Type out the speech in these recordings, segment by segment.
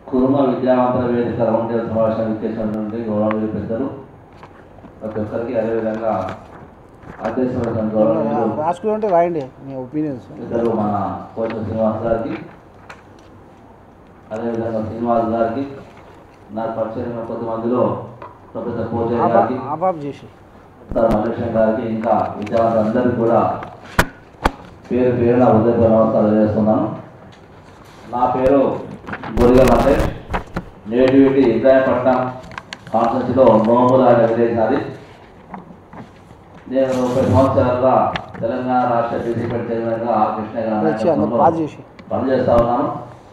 కురుమ విద్యావంతుల వేదిక round table సమావేశానికి ఇచ్చేసినటువంటి గౌరవనీయులు పెద్దలు ప్రతి ఒక్కరికి అదేవిధంగా అధ్యక్షుడు గౌరవనీయులు రాసుకుంటే రాయండి మీ ఒపీనియన్స్ ఇద్దరు మన కోచ్ శ్రీనివాస్ గారికి అదేవిధంగా శ్రీనివాస్ గారికి నాకు పరిచయం కొద్ది మందిలో ప్రొఫెసర్ పోచయ్య గారికి ఆఫ్ ఆఫ్ చేసి సార్ మల్లేశ్వరం గారికి ఇంకా విద్యార్థులందరికీ కూడా పేరు పేరున ఉదయ నమస్కారం చేస్తున్నాను నా పేరు బొరిగ మల్లేష్ నేటివిటీ ఇబ్రాహీంపట్నం కాన్స్టిట్యూన్సీలో నోముల అనే విలేజ్ నాది నేను ముప్పై సంవత్సరాలుగా తెలంగాణ రాష్ట్ర బీజేపీ చైర్మన్గా ఆర్ కృష్ణ గారి వచ్చి అందుకు నాయకత్వంలో పాజ్ చేసి పనిచేస్తా ఉన్నాను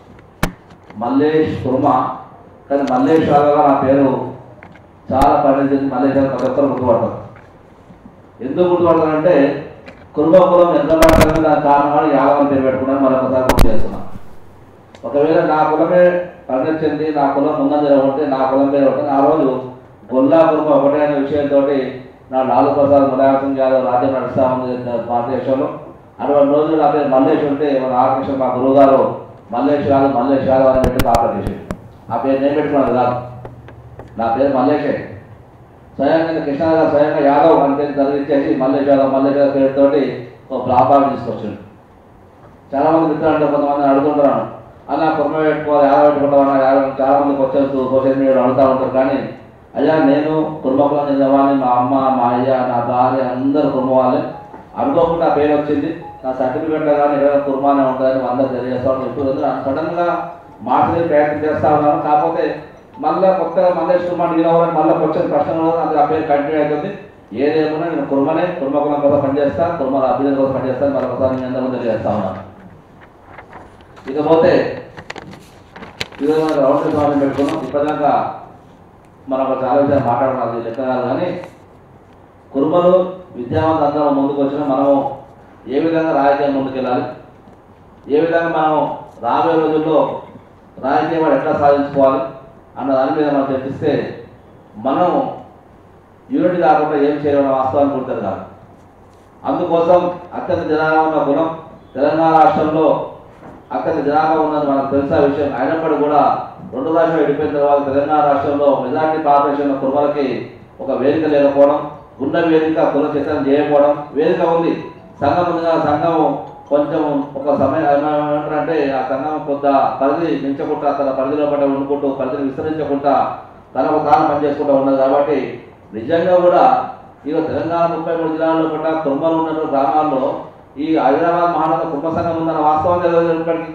మల్లేష్ కుర్మ కానీ మల్లేష్ రాగా నా పేరు చాలా పరిణించింది మల్లేష్ గారు ప్రతి ఒక్కరు గుర్తుపడతారు ఎందుకు గుర్తుపడతారంటే కుర్మ కులం ఎంత మాట్లాడినా దానికి కారణం యాదవని పేరు పెట్టుకున్నాను మరొకసారి గుర్తు చేస్తున్నాను ఒకవేళ నా కులమే పరిణించింది నా కులం ముందంజ ఉంటే నా కులం పేరు ఉంటుంది ఆ రోజు గొల్లా కుర్మ ఒకటే అనే విషయంతో నా లాలు ప్రసాద్ ములాయం యాదవ్ రాజ్యం నడుస్తా ఉంది భారతదేశంలో అటువంటి రోజులు నా పేరు మల్లేష్ ఉంటే మన ఆకృష్ణ మా గురువు గారు మల్లేష్ యాదవ్ మల్లేష్ యాదవ్ అని పెట్టి కాపర్ చేసి ఆ పేరు నేను పెట్టుకున్నాను కాదు నా పేరు మల్లేషే స్వయంగా కృష్ణ గారు స్వయంగా యాదవ్ అని పేరు చదివించేసి మల్లేష్ యాదవ్ మల్లేష్ యాదవ్ పేరుతోటి ఒక వ్యాపారం తీసుకొచ్చిండు చాలా మంది మిత్రులు అంటే కొంతమంది అడుగుతుంటాను అలా కుర్మ పెట్టుకోవాలి యాదవ్ పెట్టుకుంటామన్నా యాదవ్ చాలా మందికి వచ్చేస్తూ సోషల్ మీడియాలో అడుగుతూ ఉంటారు కానీ అయ్యా నేను కుర్మకులం చెందినవాడిని మా అమ్మ మా అయ్య నా భార్య అందరూ కుర్మ వాళ్ళే అనుకోకుండా ఆ పేరు వచ్చింది నా సర్టిఫికెట్లో కానీ ఏదైనా కుర్మానే ఉంటుందని అందరూ తెలియజేస్తాను ఇప్పుడు సడన్గా మార్చడానికి ప్రయత్నం చేస్తా ఉన్నాను కాకపోతే మళ్ళీ కొత్తగా మల్లేష్ కుమార్ గిరవాలని మళ్ళీ వచ్చిన ప్రశ్న కూడా అది ఆ పేరు కంటిన్యూ అవుతుంది ఏదేమన్నా నేను కుర్మనే కుర్మకులం కోసం పనిచేస్తా కుర్మల అభ్యుదయ కోసం పనిచేస్తాను మరొకసారి మీ అందరూ తెలియజేస్తా ఉన్నాను ఇకపోతే ఈరోజు మనకు రౌండ్ సమావేశం పెట్టుకున్నాం ఇప్పటిదాకా మనం ఒక చాలా విషయాలు మాట్లాడుకున్నది లెక్క కాదు కానీ కుర్మలు విద్యావంతులు అందరం ముందుకు వచ్చిన మనము ఏ విధంగా రాజకీయం ముందుకెళ్ళాలి ఏ విధంగా మనం రాబోయే రోజుల్లో రాజకీయం ఎట్లా సాధించుకోవాలి అన్న దాని మీద మనం చర్చిస్తే మనం యూనిట్ కాకుండా ఏం చేయాలన్న వాస్తవాన్ని గుర్తుంది కాదు అందుకోసం అత్యంత జనాభా ఉన్న గుణం తెలంగాణ రాష్ట్రంలో అత్యంత జనాభా ఉన్నది మనకు తెలిసిన విషయం అయినప్పటికీ కూడా రెండు రాష్ట్రాలు విడిపోయిన తర్వాత తెలంగాణ రాష్ట్రంలో మెజార్టీ పాపులేషన్ కుర్మలకి ఒక వేదిక లేకపోవడం ఉన్న వేదిక కుల చిత్రం చేయకపోవడం వేదిక ఉంది సంఘం ఉంది కదా సంఘం కొంచెం ఒక సమయం ఏమంటారంటే ఆ సంఘం కొంత పరిధి మించకుండా తన పరిధిలో పట్ల ఉండుకుంటూ పరిధిని విస్తరించకుండా తన ఒక కాలం పనిచేసుకుంటూ ఉన్నది కాబట్టి నిజంగా కూడా ఈరోజు తెలంగాణ ముప్పై మూడు జిల్లాల్లో కూడా కుటుంబాలు ఉన్న గ్రామాల్లో ఈ హైదరాబాద్ మహానగర కుటుంబ సంఘం ఉందన్న వాస్తవం తెలియదు ఇప్పటికి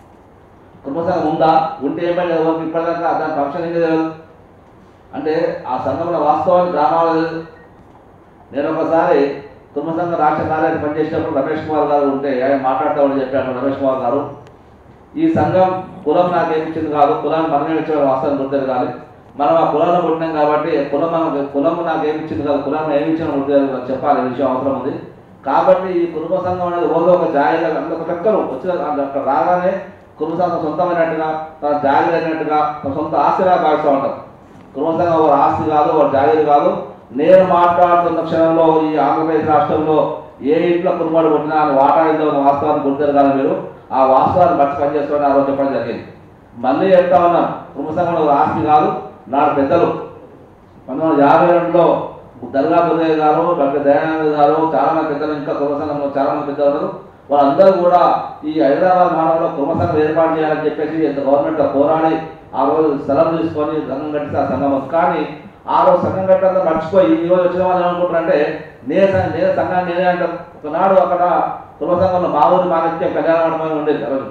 కుటుంబ సంఘం ఉందా ఉంటే ఏమైనా ఎవరికి ఇప్పటిదాకా దాని ఫంక్షన్ ఏం తెలియదు అంటే ఆ సంఘంలో వాస్తవానికి గ్రామాలు తెలియదు నేను ఒకసారి కుటుంబ సంఘం రాష్ట్ర కార్యాలయం పనిచేసేటప్పుడు రమేష్ కుమార్ గారు ఉంటే ఆయన మాట్లాడుతూ ఉండి చెప్పాడు రమేష్ కుమార్ గారు ఈ సంఘం కులం నాకు ఏమిచ్చింది కాదు కులాన్ని మనమే ఇచ్చిన వాస్తవం గుర్తుంది కాదు మనం ఆ కులంలో పుట్టినాం కాబట్టి కులం మనం కులం నాకు ఏమిచ్చింది కాదు కులం ఏమి ఇచ్చిన గుర్తు చెప్పాలి ఈ విషయం అవసరం ఉంది కాబట్టి ఈ కుటుంబ సంఘం అనేది రోజు ఒక జాయిగా అందరూ ఒక్కరు వచ్చిన అక్కడ రాగానే కుటుంబ సంఘం సొంతమైనట్టుగా తన జాగిరి అయినట్టుగా తన సొంత ఆస్తిగా భావిస్తూ ఉంటారు కుటుంబ సంఘం ఒక ఆస్తి కాదు ఒక జాగిరి కాదు నేను మాట్లాడుతున్న క్షణంలో ఈ ఆంధ్రప్రదేశ్ రాష్ట్రంలో ఏ ఇంట్లో కుటుంబాలు పుట్టినా అని వాటా ఇందో ఒక వాస్తవాన్ని గుర్తారు కదా మీరు ఆ వాస్తవాన్ని బట్టి పనిచేసుకోవడం ఆ రోజు చెప్పడం జరిగింది మళ్ళీ చెప్తా ఉన్నాం కుటుంబ సంఘంలో ఒక ఆస్తి కాదు నాడు పెద్దలు పంతొమ్మిది వందల యాభై రెండులో దర్గా దుర్గయ్య గారు డాక్టర్ దయానంద గారు చాలా మంది పెద్దలు ఇంకా కుటుంబ సంఘంలో చాలా మంది పెద్దలు ఉన్నారు వాళ్ళందరూ కూడా ఈ హైదరాబాద్ మానవులో కుటుంబ సంఘం ఏర్పాటు చేయాలని చెప్పేసి ఎంత గవర్నమెంట్ పోరాడి ఆ రోజు స్థలం తీసుకొని సంఘం కట్టిస్తే ఆ సంఘం ఉంది. కానీ ఆ రోజు సంఘం కట్టడంతో మర్చిపోయి ఈ రోజు వచ్చిన వాళ్ళు ఏమనుకుంటారంటే నేనే సంఘం నేనే సంఘాన్ని నేనే అంటారు ఒకనాడు అక్కడ కుటుంబ సంఘంలో మా ఊరి మానిత్యం కళ్యాణ మండపం ఉండేది ఆ రోజు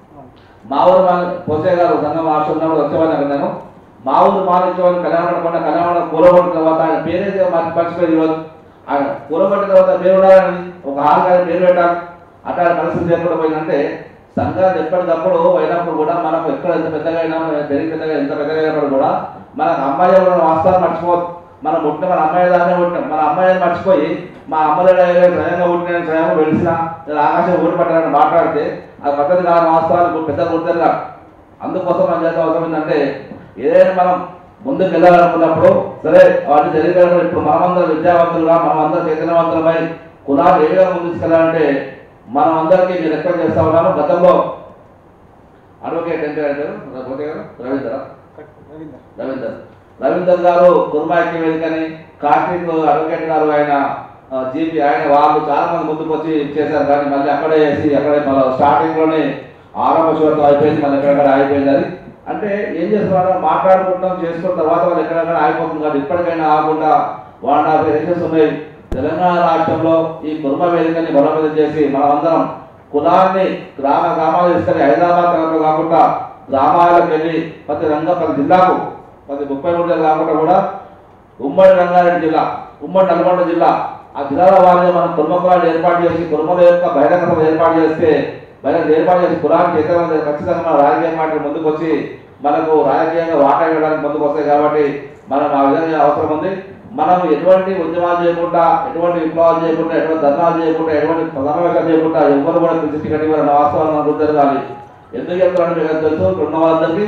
మా ఊరు మా పోసే గారు సంఘం ఆడుతున్నప్పుడు వచ్చేవాడిని అక్కడ నేను మా ఊరు మానించేవాడిని కళ్యాణ మండపం కళ్యాణ మండపం కూలగొట్టిన తర్వాత ఆయన పేరే మర్చి మర్చిపోయింది ఈరోజు ఆయన కూలగొట్టిన తర్వాత పేరు ఉండాలని ఒక ఆరు పేరు పెట్టాలి అట్లాంటి పరిస్థితి లేకుండా పోయిందంటే సంఘాలు ఎప్పటికప్పుడు అయినప్పుడు కూడా మనకు ఎక్కడ ఎంత పెద్దగా అయినా పెరిగి పెద్దగా ఎంత పెద్దగా అయినప్పుడు కూడా మనకు అమ్మాయి ఎవరైనా వాస్తవాలు మర్చిపోదు మనం పుట్టిన మన అమ్మాయి దాన్నే పుట్టినాం మన అమ్మాయిని మర్చిపోయి మా అమ్మలే స్వయంగా పుట్టిన స్వయంగా వెలిసిన నేను ఆకాశం ఊరి పట్టాలని మాట్లాడితే అది పద్ధతి కాదు వాస్తవాలు పెద్ద గుర్తుంది కాదు అందుకోసం మనం చేసే అవసరం ఏంటంటే ఏదైనా మనం ముందుకు వెళ్ళాలనుకున్నప్పుడు సరే వాటిని జరిగినప్పుడు ఇప్పుడు మనమందరం విద్యావంతులుగా మనమందరం చైతన్యవంతులమై కులాలు ఏ విధంగా ముందుకు తీసుకెళ్ళాలంటే మనం అందరికీ నేను రిక్వెస్ట్ చేస్తా ఉన్నాను గతంలో అడ్వకేట్ ఎంత అంటారు పోతే కదా రవీంద్ర రవీందర్ రవీందర్ గారు కుర్మాకి వేదికని కార్తీక్ అడ్వకేట్ గారు ఆయన జీపీ ఆయన వాళ్ళు చాలా మంది ముందుకు వచ్చి చేశారు కానీ మళ్ళీ అక్కడే వేసి అక్కడే మళ్ళీ స్టార్టింగ్ లోనే ఆరంభ శోతం అయిపోయింది మళ్ళీ ఎక్కడెక్కడ ఆగిపోయింది అది అంటే ఏం చేస్తున్నారు మాట్లాడుకుంటాం చేసుకున్న తర్వాత వాళ్ళు ఎక్కడెక్కడ ఆగిపోతుంది కాబట్టి ఇప్పటికైనా ఆగకుండా వన్ ఆఫ్ ఎలక్షన్స్ ఉన్నాయి తెలంగాణ రాష్ట్రంలో ఈ కుర్మ వేదికని బలోపేతం చేసి మనమందరం కులాన్ని గ్రామ గ్రామాలు తీసుకొని హైదరాబాద్ నగరంలో కాకుండా గ్రామాలకు వెళ్ళి ప్రతి రంగ ప్రతి జిల్లాకు ప్రతి ముప్పై మూడు జిల్లా కాకుండా కూడా ఉమ్మడి రంగారెడ్డి జిల్లా ఉమ్మడి నల్గొండ జిల్లా ఆ జిల్లాల వారిగా మనం కుర్మ కులాన్ని ఏర్పాటు చేసి కుర్మల యొక్క బహిరంగ సభ ఏర్పాటు చేస్తే బహిరంగ ఏర్పాటు చేసి కులాన్ని చైతన్యం ఖచ్చితంగా మన రాజకీయ పార్టీ ముందుకు వచ్చి మనకు రాజకీయంగా వాటా ఇవ్వడానికి ముందుకు వస్తాయి కాబట్టి మనం ఆ విధంగా అవసరం ఉంది మనం ఎటువంటి ఉద్యమాలు చేయకుండా ఎటువంటి విప్లవాలు చేయకుండా ఎటువంటి ధర్నాలు చేయకుండా ఎటువంటి సమావేశాలు చేయకుండా ఎవరు కూడా పిలిచి టికెట్ ఇవ్వాలన్న వాస్తవాన్ని మనం గుర్తిరగాలి ఎందుకు చెప్తున్నాను మీకు తెలుసు ఇక్కడ ఉన్న వాళ్ళందరికీ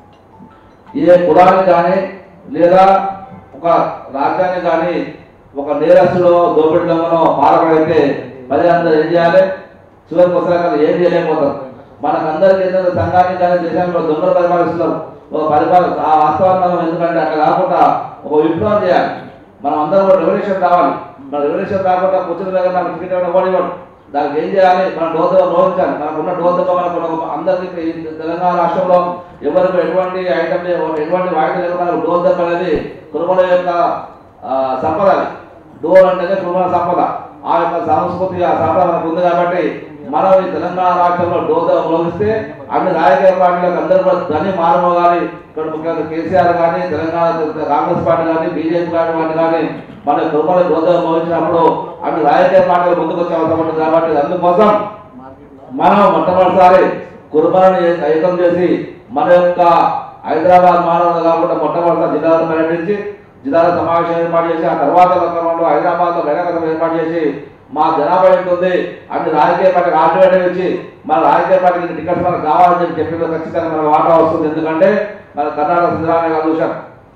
ఏ కులానికి కానీ లేదా ఒక రాజ్యాన్ని కానీ ఒక నేరస్తులో దోపిడి దొంగనో పాల్పడైతే మరి అందరూ ఏం చేయాలి చివరికి వస్తారు ఏం చేయలేకపోతారు మనకందరికీ ఏంటంటే సంఘాన్ని కానీ దేశంలో దొంగలు పరిపాలిస్తున్నారు ఒక పరిపాలన ఆ వాస్తవాన్ని మనం ఎందుకంటే అట్లా కాకుండా ఒక విప్లవం చేయాలి మనం అందరం కూడా రెవల్యూషన్ రావాలి మన రెవల్యూషన్ రాకుండా కూర్చుని దగ్గర నాకు టికెట్ ఇవ్వడం ఓడి ఇవ్వడం దానికి ఏం చేయాలి మన డోర్ రోధించాలి మనకున్న డోర్ దెబ్బ మనకు ఉన్న అందరికీ ఈ తెలంగాణ రాష్ట్రంలో ఎవరికి ఎటువంటి ఐటమ్ ఎటువంటి వాయిదా లేకుండా మనకు డోర్ దెబ్బ అనేది కుటుంబాల యొక్క ఆ, సంపద అది. డోర్ అంటేనే కుటుంబాల సంపద ఆ యొక్క సంస్కృతి ఆ సంపద మనకు ఉంది కాబట్టి మనం ఈ తెలంగాణ రాష్ట్రంలో డోర్ దెబ్బ ఉపయోగిస్తే అన్ని రాజకీయ పార్టీలకు అందరూ కూడా ధని మారమోగాలి ఇక్కడ ముఖ్యంగా కేసీఆర్ కానీ తెలంగాణ కాంగ్రెస్ పార్టీ కానీ బీజేపీ పార్టీ వాళ్ళు కానీ మన కుటుంబాల డోర్ దెబ్బ ఉపయోగించినప్పుడు అన్ని రాజకీయ పార్టీలు ముందుకు వచ్చే అవసరం ఉంటుంది కాబట్టి అందుకోసం మనం మొట్టమొదటిసారి కుర్బాన్ని ఏకం చేసి మన యొక్క హైదరాబాద్ మానవులు కాకుండా మొట్టమొదటిసారి జిల్లాలో పర్యటించి జిల్లాల సమావేశం ఏర్పాటు చేసి ఆ తర్వాత క్రమంలో హైదరాబాద్లో బహిరంగ ఏర్పాటు చేసి మా జనాభా ఎంత ఉంది అన్ని రాజకీయ పార్టీకి ఆల్టర్నేటివ్ ఇచ్చి మన రాజకీయ పార్టీకి టికెట్స్ మనకు కావాలని చెప్పి చెప్పింది ఖచ్చితంగా మనకు వాటా వస్తుంది ఎందుకంటే మన కర్ణాటక సిద్ధరామయ్య గారు చూశాం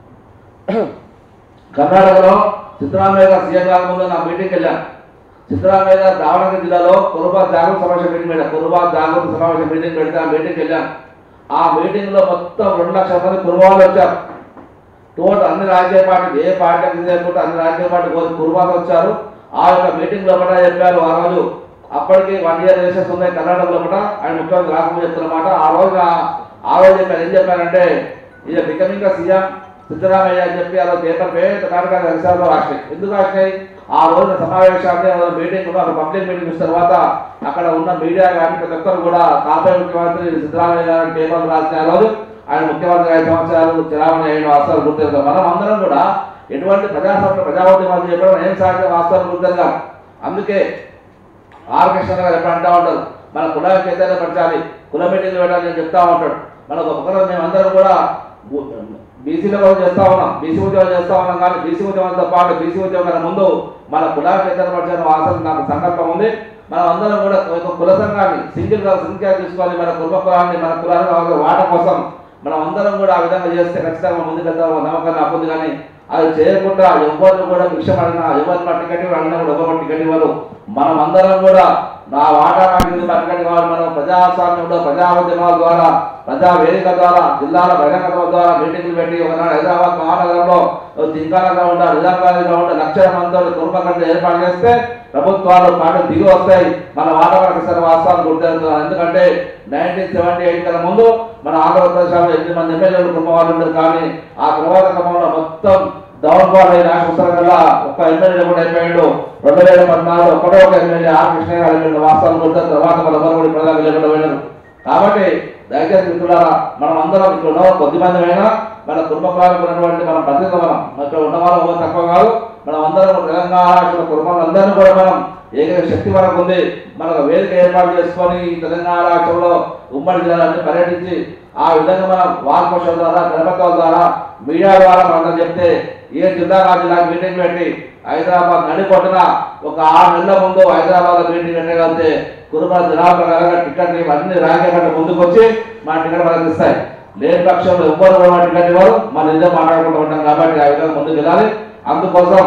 కర్ణాటకలో సిద్ధరామయ్య గారు సీఎం కాకముందు నా మీటింగ్కి వెళ్ళాను సిద్ధరామయ్య గారు దావణగిరి జిల్లాలో కురుబా జాగృత సమావేశం మీటింగ్ పెట్టారు కురుబా జాగృత సమావేశం మీటింగ్ పెడితే ఆ మీటింగ్కి వెళ్ళాను ఆ మీటింగ్ లో మొత్తం రెండు లక్షల మంది కురుబా వాళ్ళు వచ్చారు టోటల్ అన్ని రాజకీయ పార్టీలు ఏ పార్టీకి లేకుండా అన్ని రాజకీయ పార్టీ కురుబాకు వచ్చారు ఆ యొక్క మీటింగ్ లోపల చెప్పారు ఆ రోజు అప్పటికి వన్ ఇయర్ రేసెస్ ఉన్నాయి కర్ణాటక లోపల ఆయన ముఖ్యమంత్రి రాకుండా చెప్తున్నమాట ఆ రోజు ఆ- ఆ రోజు చెప్పారు ఏం చెప్పారంటే ఇది బికమింగ్ సీఎం సిద్ధరామయ్య అని చెప్పి ఆ రోజు పేపర్ పేద కార్యక్రమ విషయాల్లో రాసినాయి ఎందుకు రాసినాయి ఆ రోజున సమావేశాన్ని ఆ రోజు మీటింగ్ ఒక పబ్లిక్ మీటింగ్ ఇచ్చిన తర్వాత అక్కడ ఉన్న మీడియా కానీ ప్రతి ఒక్కరు కూడా కాపే ముఖ్యమంత్రి సిద్ధరామయ్య గారి పేపర్ రాసిన ఆ రోజు ఆయన ముఖ్యమంత్రి ఐదు సంవత్సరాలు చలామణి అయిన వాస్తవాలు గుర్తిస్తాం మనం అందరం కూడా ఎటువంటి ప్రజాస్వామ్య ప్రజావాద్యమాలు చెప్పడం ఏం సాధ్యం వాస్తవాలు గుర్తిద్దాం అందుకే ఆర్ కృష్ణ గారు ఎప్పుడు అంటా ఉంటారు మన కులాన్ని చైతన్యపరచాలి కుల మీటింగ్లు పెట్టాలి అని చెప్తా ఉంటాడు మన ఒకరు మేము అందరం కూడా బీసీలో కూడా చేస్తా ఉన్నాం బీసీ ఉద్యోగం చేస్తా ఉన్నాం కానీ బీసీ ఉద్యోగంతో పాటు బీసీ ఉద్యోగం కన్నా ముందు మన కులాన్ని చైతన్యపరచాలని వాసన నాకు సంకల్పం ఉంది మనం అందరం కూడా ఒక కుల సంఘాన్ని సింగిల్ గా సింగిల్ తీసుకొని మన కుల కులాన్ని మన కులానికి కావాల్సిన వాట కోసం మనం అందరం కూడా ఆ విధంగా చేస్తే ఖచ్చితంగా ముందుకెళ్తాం నమ్మకం నాకు ఉంది కానీ అది చేయకుండా ఎవరిని కూడా భిక్ష పడినా ఎవరిని మా టికెట్ అడిగినా కూడా ఎవరు టికెట్ ఇవ్వరు మనం అందరం కూడా నా వాటా నాకు ఇది మా టికెట్ కావాలి మనం ప్రజాస్వామ్యంలో ప్రజా ఉద్యమాల ద్వారా ప్రజా వేదిక ద్వారా జిల్లాల బహిరంగ సభ ద్వారా మీటింగ్లు పెట్టి ఒకనాడు హైదరాబాద్ మహానగరంలో జింకానగా ఉండ నిజామాబాద్గా ఉండ లక్షల మందితో కుటుంబకంగా ఏర్పాటు చేస్తే ప్రభుత్వాలు పాటలు దిగి వస్తాయి మన వాతావరణ సరే వాస్తవాలు గుర్తిస్తున్నాం ఎందుకంటే నైన్టీన్ సెవెంటీ ఎయిట్ కన్నా ముందు మన ఆంధ్రప్రదేశ్లో ఎనిమిది మంది ఎమ్మెల్యేలు కుటుంబ వాళ్ళు ఉన్నారు కానీ ఆ తర్వాత క్రమంలో మొత్తం డౌన్ ఫాల్ అయిన పుస్తకం వల్ల ఒక్క ఎమ్మెల్యే కూడా అయిపోయాడు రెండు వేల పద్నాలుగు ఒకటో ఒక ఎమ్మెల్యే ఆర్ కృష్ణ గారు ఎమ్మెల్యే వాస్తవాలు గుర్తిన తర్వాత మన మరొకటి ప్రధాని లేకుండా పోయినారు కాబట్టి దయచేసి మిత్రులారా మనం అందరం ఇక్కడ ఉన్న కొద్ది మంది అయినా మన కుటుంబాలకు ఉన్నటువంటి మన ప్రతినిధి మనం ఇక్కడ ఉన్న వాళ్ళు ఎవరు తక్కువ కాదు మనం అందరం కూడా తెలంగాణ రాష్ట్ర కుటుంబాలందరినీ కూడా మనం ఏకైక శక్తి మనకు ఉంది మనకు వేదిక ఏర్పాటు చేసుకొని ఈ తెలంగాణ రాష్ట్రంలో ఉమ్మడి జిల్లాలన్నీ పర్యటించి ఆ విధంగా మనం వాల్కోశం ద్వారా గణపతుల ద్వారా మీడియా ద్వారా మనం చెప్తే ఏ జిల్లా ఆ జిల్లాకి మీటింగ్ పెట్టి హైదరాబాద్ నడిపొట్టున ఒక ఆరు నెలల ముందు హైదరాబాద్ మీటింగ్ పెట్టగలిగితే కుటుంబ జనాభా ప్రకారంగా టికెట్ అన్ని రాజకీయ పార్టీలు ముందుకు వచ్చి మా టికెట్ మనకి ఇస్తాయి లేని పక్షంలో ఎవ్వరు కూడా మా టికెట్ ఇవ్వరు మన నిజం మాట్లాడుకుంటూ ఉంటాం కాబట్టి ఆ విధంగా ముందుకు వెళ్ళాలి అందుకోసం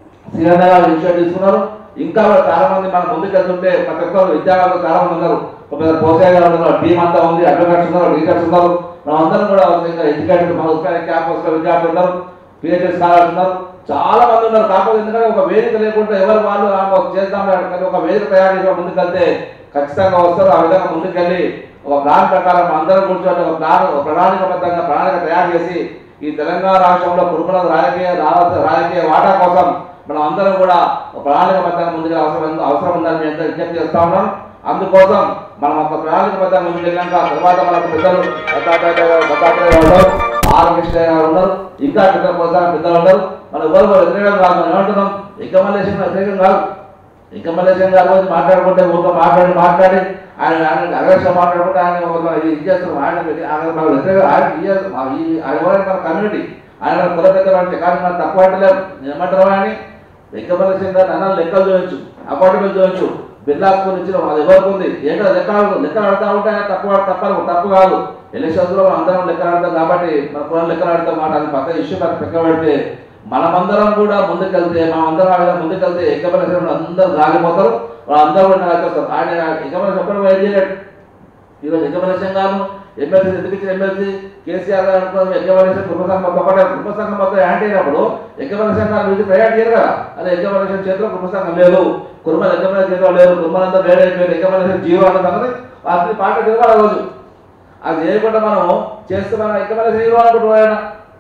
శ్రీరంగ గారు ఇనిషియేటివ్ తీసుకున్నారు ఇంకా కూడా చాలా మంది మన ముందుకు వెళ్తుంటే ప్రతి ఒక్కరు విద్యార్థులు చాలా మంది ఉన్నారు ఒక పెద్ద పోసయ్య గారు ఉన్నారు టీం అంతా ఉంది అడ్వకేట్స్ ఉన్నారు టీచర్స్ ఉన్నారు మనం అందరం కూడా ఇంకా ఎడ్యుకేటెడ్ మన ఉస్మానియా క్యాంపస్ లో విద్యార్థులు ఉన్నారు పిహెచ్డి స్కాలర్స్ ఉన్నారు చాలా మంది ఉన్నారు కాకపోతే ఎందుకంటే ఒక వేదిక లేకుండా ఎవరు వాళ్ళు ఆ ఒక చేద్దాం కానీ ఒక వేదిక తయారు చేసి ముందుకెళ్తే ఖచ్చితంగా వస్తారు ఆ విధంగా ముందుకెళ్ళి ఒక ప్లాన్ ప్రకారం అందరం కూర్చొని ఒక ప్లాన్ ఒక ప్రణాళికబద్ధంగా ప్రణాళిక తయారు చేసి ఈ తెలంగాణ రాష్ట్రంలో కుటుంబ రాజకీయ రావ- రాజకీయ వాటా కోసం మనం అందరం కూడా ఒక ప్రణాళికబద్ధంగా ముందుకు అవసరం ఉంది- అవసరం ఉందని మేము ఎంతో విజ్ఞప్తి చేస్తా ఉన్నాం అందుకోసం మనం ఒక ప్రణాళికబద్ధంగా ముందుకు వెళ్ళాక తర్వాత మనకు పెద్దలు దత్తాత్రేయ గారు- దత్తాత్రేయ గారు ఉన్నారు ఆర్ కృష్ణయ్య గారు ఉన్నారు ఇంకా పెద్దల కోసం పెద్దలు ఉన్నారు మనం ఎవరు కూడా వ్యతిరేకం కాదు మనం ఏమంటున్నాం ఇంకమల్లేషన్ వ్యతిరేకం కాదు ఇంకమల్లేషన్ గారు వచ్చి మాట్లాడుకుంటే ఊరికే మాట్లాడి మాట్లాడి ఆయన ఆయన అగ్రషన్ మాట్లాడుకుంటే ఆయన ఒక ఇది ఇది చేస్తున్నాం ఆయన వ్యతి- ఆయన మన వ్యతిరేక ఆయన ఈ- మా ఈ- ఆయన ఎవరైనా మన కమ్యూనిటీ ఆయన మన కుల పెద్ద అంటే కానీ మనం తక్కువ అంటలేం ఏమంటారు అని వెంకమల్లేషన్ గారు అన్న లెక్కలు చూడొచ్చు అపార్ట్మెంట్ చూడొచ్చు బిర్లా స్కూల్ ఇచ్చిన అది ఎవరికి ఉంది ఏం కాదు లెక్క లెక్కలు ఆడుతూ ఉంటే ఆయన తక్కువ తప్పదు తప్పు కాదు ఎలక్షన్స్ లో మనం అందరం లెక్కలు ఆడతాం కాబట్టి మన కులం లెక్కలు ఆడతాం మాట అది పక్క ఇష్యూ పక్క పక్క పెడితే మనమందరం కూడా ముందుకెళ్తే మనమందరం ఆ విధంగా ముందుకెళ్తే ఎక్కబలేసిన అందరూ రాలిపోతారు వాళ్ళందరూ కూడా నాకు వస్తారు ఆయన ఎక్కబలేసిన ఒక్కరు ఏం చేయలేడు ఈరోజు ఎక్కబలేషన్ గారు ఎమ్మెల్సీ ఎందుకు ఇచ్చిన ఎమ్మెల్సీ కేసీఆర్ గారు అనుకున్నారు ఎక్కబలేషన్ కుటుంబ సంఘం మొత్తం ఒకటే కుటుంబ సంఘం మొత్తం యాంటీ అయినప్పుడు ఎక్కబలేషన్ గారు వీళ్ళు ప్రయాణం చేయరు కదా అదే ఎక్కబలేషన్ చేతిలో కుటుంబ సంఘం లేదు కుటుంబ ఎక్కబలేషన్ చేతిలో లేదు కుటుంబాలంతా వేరే అయిపోయింది ఎక్కబలేషన్ జీవో అన్న సంగతి వాటిని పార్టీ తిరగాలి రోజు అది చేయకుండా మనం చేస్తే మనం ఎక్కబలేషన్ జీవో అనుకుంటున్నాం ఆయన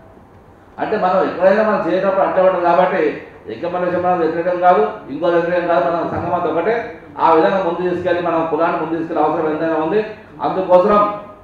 అంటే మనం ఎక్కడైనా మనం చేయనప్పుడు అట్టే ఉంటాం కాబట్టి ఎక్కమనేసి మనం వ్యతిరేకం కాదు ఇంకో వ్యతిరేకం కాదు మనం సంఘం అంతా ఒకటే ఆ విధంగా ముందు తీసుకెళ్ళి మనం కులాన్ని ముందు తీసుకెళ్ళే అవసరం ఎంతైనా ఉంది అందుకోసం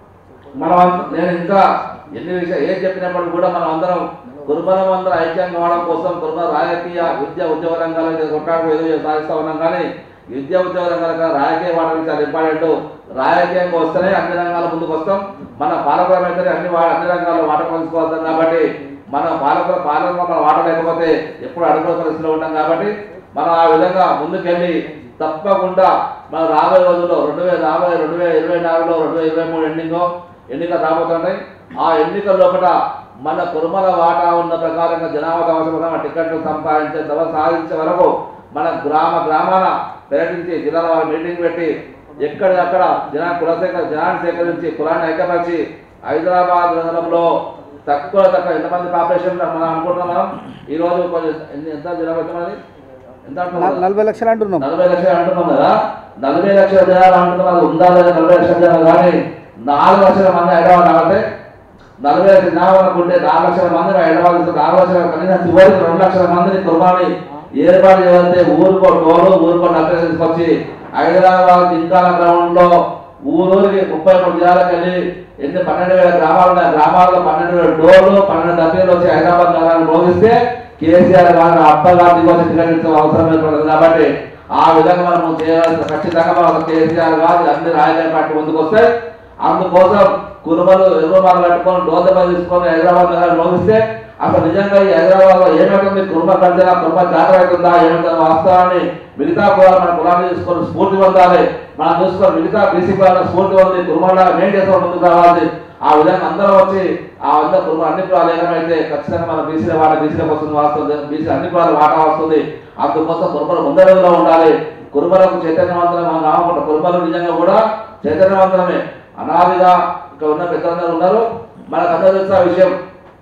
మనం అంత- నేను ఇంకా ఎన్ని విషయాలు ఏం చెప్పినప్పుడు కూడా మనం అందరం కుర్బలం అందరం ఐక్యంగా కావడం కోసం కుర్బ రాజకీయ విద్య ఉద్యోగ రంగాలు కొట్టాడు ఏదో సాధిస్తా ఉన్నాం కానీ విద్య ఉద్యోగ రంగాల కన్నా రాజకీయ వాడడం చాలా ఇంపార్టెంట్ రాజకీయంగా వస్తేనే అన్ని రంగాల ముందుకు వస్తాం మన పాలకులం అయితే అన్ని వా- అన్ని రంగాల్లో వాట పంచుకోవద్దాం కాబట్టి మన పాలకుల పాలనలో మనం వాట లేకపోతే ఎప్పుడు అడుగుల పరిస్థితిలో ఉంటాం కాబట్టి మనం ఆ విధంగా ముందుకెళ్ళి తప్పకుండా మన రాబోయే రోజుల్లో రెండు వేల రాబోయే రెండు వేల ఇరవై నాలుగులో రెండు వేల ఇరవై మూడు ఎండింగ్ ఎన్నికలు రాబోతున్నాయి ఆ ఎన్నికల లోపల మన కురుమల వాటా ఉన్న ప్రకారంగా జనాభా అవసరం టికెట్లు సంపాదించే ధర సాధించే వరకు మన గ్రామ గ్రామాన పర్యటించి జిల్లాల వారి మీటింగ్ పెట్టి ఎక్కడికక్కడ జనా కుల సేకర జనాన్ని సేకరించి కులాన్ని ఐక్యపరిచి హైదరాబాద్ నగరంలో తక్కువ తక్కువ ఎంతమంది పాపులేషన్ మనం అనుకుంటున్నాం మనం ఈ రోజు కొంచెం ఎన్ని- ఎంత జనాభా ఎంతమంది ఎంత అంటున్నాం నల్- నలభై లక్షలు అంటున్నాం నలభై లక్షలు అంటున్నాం కదా నలభై లక్షల జనాలు అంటున్నాం అది ఉందా లేదా నలభై లక్షల జనాలు కానీ నాలుగు లక్షల మంది హైదరాబాద్ కాబట్టి నలభై లక్షల జనాభా అనుకుంటే నాలుగు లక్షల మంది హైదరాబాద్ ఇస్తే నాలుగు లక్షల కనీసం చివరికి రెండు లక్షల మందిని కుర్బాని ఏర్పాటు చేయాలంటే ఊరుకో టోలు ఊరుకో నలభై తీసుకొచ్చి హైదరాబాద్ ఇంకాల గ్రౌండ్ లో ఊరూరికి ముప్పై మూడు జిల్లాలకు వెళ్ళి ఎన్ని పన్నెండు వేల గ్రామాలు ఉన్నాయి గ్రామాల్లో పన్నెండు వేల డోర్లు పన్నెండు డబ్బీలు వచ్చి హైదరాబాద్ నగరాన్ని మోగిస్తే కేసీఆర్ గారు అప్పగారు దిగొచ్చి టికెట్ ఇచ్చే అవసరం ఏర్పడదు కాబట్టి ఆ విధంగా మనం చేయాల్సిన ఖచ్చితంగా మనం కేసీఆర్ గారు అన్ని రాజకీయ పార్టీ ముందుకు వస్తాయి అందుకోసం కురుమలు ఎరువుమాలు కట్టుకొని డోదెబ్బ తీసుకొని హైదరాబాద్ నగరాన్ని మోగిస్తే అసలు నిజంగా ఈ హైదరాబాద్ లో ఏమవుతుంది కుటుంబ కంచెలా కుటుంబ జాతర అవుతుందా ఏమవుతుందా వాస్తవాన్ని మిగతా కులాలు మన కులాన్ని తీసుకొని స్ఫూర్తి పొందాలి మనం చూసుకొని మిగతా బీసీ కులాల స్ఫూర్తి పొంది కుటుంబంలో మేం చేసుకొని ముందుకు రావాలి ఆ విధంగా అందరూ వచ్చి ఆ అందరూ కుటుంబం అన్ని కులాలు ఏకమైతే ఖచ్చితంగా మన బీసీల వాట బీసీలకు వస్తుంది వస్తుంది బీసీ అన్ని కులాల వాటా వస్తుంది అందుకోసం కుటుంబాలు ముందడుగులో ఉండాలి కుటుంబాలకు చైతన్యవంతమే మనం కాకుండా కుటుంబాలు నిజంగా కూడా చైతన్యవంతమే అనాదిగా ఇక్కడ ఉన్న పెద్దలందరూ ఉన్నారు మనకు అందరూ తెలిసిన విషయం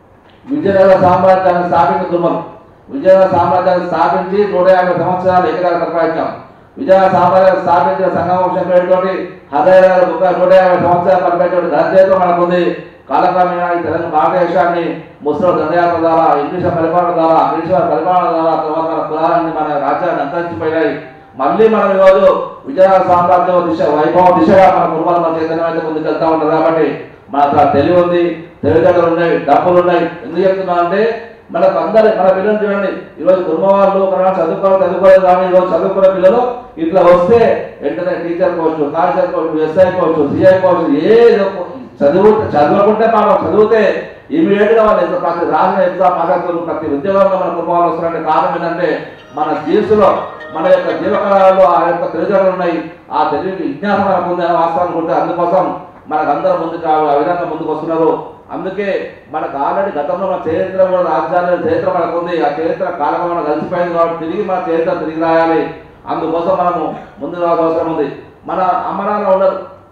విజయనగర సామ్రాజ్యాన్ని స్థాపించిన దుర్మం విజయనగర సామ్రాజ్యాన్ని స్థాపించి నూట యాభై సంవత్సరాలు ఏకదారి పరిపాలించాం విజయనగర సామ్రాజ్యాన్ని స్థాపించిన సంగమవంశం పేరుతోటి హదయ ఒక నూట యాభై సంవత్సరాలు పరిపాలించిన దర్జేతో మనకుంది కాలక్రమేణా ఈ తెలంగాణ భారతదేశాన్ని ముస్లిం దండయాత్ర ద్వారా ఇంగ్లీష్ పరిపాలన ద్వారా బ్రిటిష్ వారి పరిపాలన ద్వారా తర్వాత మన కులాన్ని మన రాజ్యాన్ని అంతరించిపోయినాయి మళ్ళీ మనం ఈరోజు విజయనగర సామ్రాజ్యం దిశ వైభవం దిశగా మన కుటుంబాలు మన చైతన్యం అయితే ముందుకు వెళ్తా ఉంటారు కాబట్టి మనకు ఆ తెలివి ఉంది తెలివితేటలు ఉన్నాయి డబ్బులు ఉన్నాయి ఎందుకు చెప్తున్నా అంటే మనకు అందరి మన పిల్లలు చూడండి ఈరోజు కుటుంబ వాళ్ళు ఒకనాడు చదువుకోవాలి చదువుకోలేదు కానీ ఈరోజు చదువుకున్న పిల్లలు ఇట్లా వస్తే వెంటనే టీచర్ కోవచ్చు కాలేజర్ కోవచ్చు ఎస్ఐ కోవచ్చు సిఐ కోవచ్చు ఏదో చదువు చదవకుంటే పాపం చదివితే ఇమీడియట్ గా వాళ్ళు ఎంత ప్రతి రాసిన ఎగ్జామ్ మాట్లాడుతున్నారు ప్రతి ఉద్యోగంలో మన కుటుంబాలు వస్తున్నారంటే కారణం ఏంటంటే మన జీన్స్లో మన యొక్క జీవకళలో ఆ యొక్క తెలివితేటలు ఉన్నాయి ఆ తెలివి విజ్ఞానం మనకు ఉంది అని వాస్తవం అనుకుంటే అందుకోసం మనకు అందరూ ముందుకు ఆ విధంగా ముందుకు వస్తున్నారు అందుకే మనకు ఆల్రెడీ గతంలో మన చరిత్ర కూడా రాజ్యాల చరిత్ర మనకు ఉంది ఆ చరిత్ర కాలం మనం కలిసిపోయింది కాబట్టి తిరిగి మన చరిత్ర తిరిగి రాయాలి అందుకోసం మనము ముందు రావాల్సిన అవసరం ఉంది మన అమ్మ నాన్న ఉండరు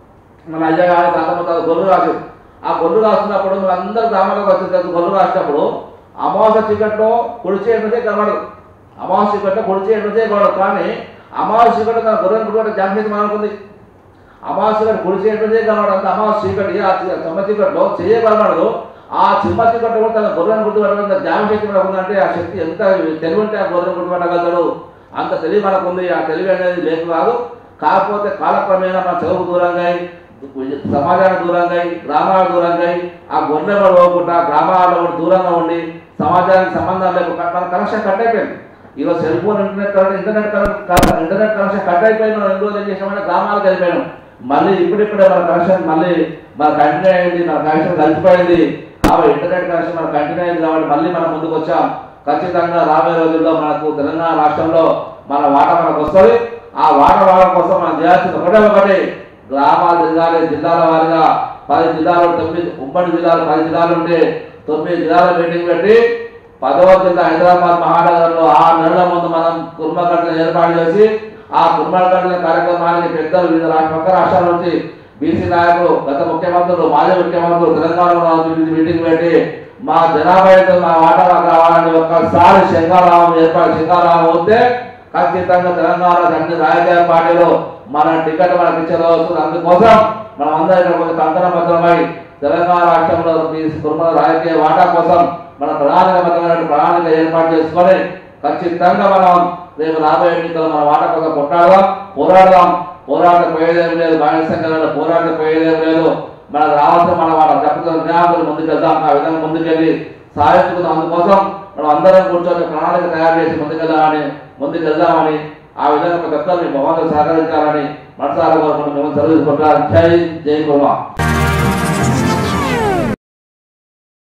మన అయ్య కానీ తాతమ్మ తాత గొర్రెలు రాసేది ఆ గొర్రెలు రాస్తున్నప్పుడు మన అందరు గ్రామాలకు వచ్చిన తర్వాత గొర్రెలు రాసినప్పుడు అమావాస్య చీకట్లో కొడిచే ఎన్నదే కనబడదు అమావాస్య చీకట్లో కొడిచే ఎన్నదే కనబడదు కానీ అమావాస్య చీకట్లో తన గొర్రెలు పుట్టుకుంటే జాగ్రత్త మనకుంది అమావాస్య గారు పొడి చేయటమే కనబడదు అంత అమావాస్య చీకటి ఆ చి- చెమ్మ చీకట్లో చేయబడదు ఆ చిమ్మ చీకట్లో కూడా తన గొర్రెను గుర్తుపట్టడం జ్ఞాన శక్తి మనకు ఉందంటే ఆ శక్తి ఎంత తెలివి ఉంటే ఆ గొర్రెను గుర్తుపట్టగలుగుతాడు అంత తెలివి మనకు ఉంది ఆ తెలివి అనేది లేదు కాదు కాకపోతే కాలక్రమేణా మన చదువు దూరంగా అయి, సమాజానికి దూరంగా అయి, గ్రామాలకు దూరంగా అయి, ఆ గొర్రె కూడా పోకుండా గ్రామాల్లో కూడా దూరంగా ఉండి సమాజానికి సంబంధం లేకుండా మన కనెక్షన్ కట్ అయిపోయింది ఈరోజు cell phone internet current internet current internet connection cut అయిపోయింది మనం ఎన్ని రోజులు ఏం చేసామంటే గ్రామాలకు వెళ్ళిపోయాం మళ్ళీ ఇప్పుడిప్పుడే మన కనెక్షన్ మళ్ళీ మన కంటిన్యూ అయింది మన కనెక్షన్ కలిసిపోయింది కాబట్టి ఇంటర్నెట్ కనెక్షన్ మన కంటిన్యూ అయింది కాబట్టి మళ్ళీ మనం ముందుకు వచ్చాం ఖచ్చితంగా రాబోయే రోజుల్లో మనకు తెలంగాణ రాష్ట్రంలో మన వాట మనకు వస్తుంది ఆ వాట వాడడం కోసం మనం చేయాల్సింది ఒకటే ఒకటి గ్రామాలు తిరగాలి జిల్లాల వారిగా పది జిల్లాలు తొమ్మిది ఉమ్మడి జిల్లాలు పది జిల్లాలు ఉంటే తొమ్మిది జిల్లాల మీటింగ్ పెట్టి పదవ జిల్లా హైదరాబాద్ మహానగరంలో ఆరు నెలల ముందు మనం కుర్మగడ్డలు ఏర్పాటు చేసి ఆ కుర్మగడ్డల కార్యక్రమానికి పెద్దలు వివిధ రాష్ట్ర పక్క రాష్ట్రాల నుంచి బీసీ నాయకులు గత ముఖ్యమంత్రులు మాజీ ముఖ్యమంత్రులు తెలంగాణలో వివిధ మీటింగ్ పెట్టి మా జనాభా ఎంత మా వాటా కావాలని ఒక్కసారి శంకారామం ఏర్పాటు శంకారామం వస్తే ఖచ్చితంగా తెలంగాణ అన్ని రాజకీయ పార్టీలు మన టికెట్ మనకి ఇచ్చేది వస్తుంది అందుకోసం మనం అందరం ఇక్కడ కొంచెం కంకణ భద్రమై తెలంగాణ రాష్ట్రంలో మీ కుటుంబ రాజకీయ వాటా కోసం మన ప్రణాళికబద్ధమైన ప్రణాళిక ఏర్పాటు చేసుకొని ఖచ్చితంగా మనం రేపు రాబోయే ఎన్నికల్లో మన వాటా కోసం కొట్టాడదాం పోరాడదాం పోరాటం పోయేదేం లేదు బానిసంగా పోరాటం పోయేదేం లేదు మనకు రావాల్సిన మన వాళ్ళ దెబ్బతిన జ్ఞాపకులు ముందుకెళ్దాం ఆ విధంగా ముందుకెళ్ళి సాధించుకుందాం అందుకోసం మనం అందరం కూర్చొని ప్రణాళిక తయారు చేసి ముందుకెళ్ళాలని ముందుకెళ్దామని ఆ విధంగా ప్రతి ఒక్కరు మీ భగవంతుడు సహకరించాలని మనసారా కోరుకుంటూ మిమ్మల్ని సెలవు తీసుకుంటారు జై జై కుమార్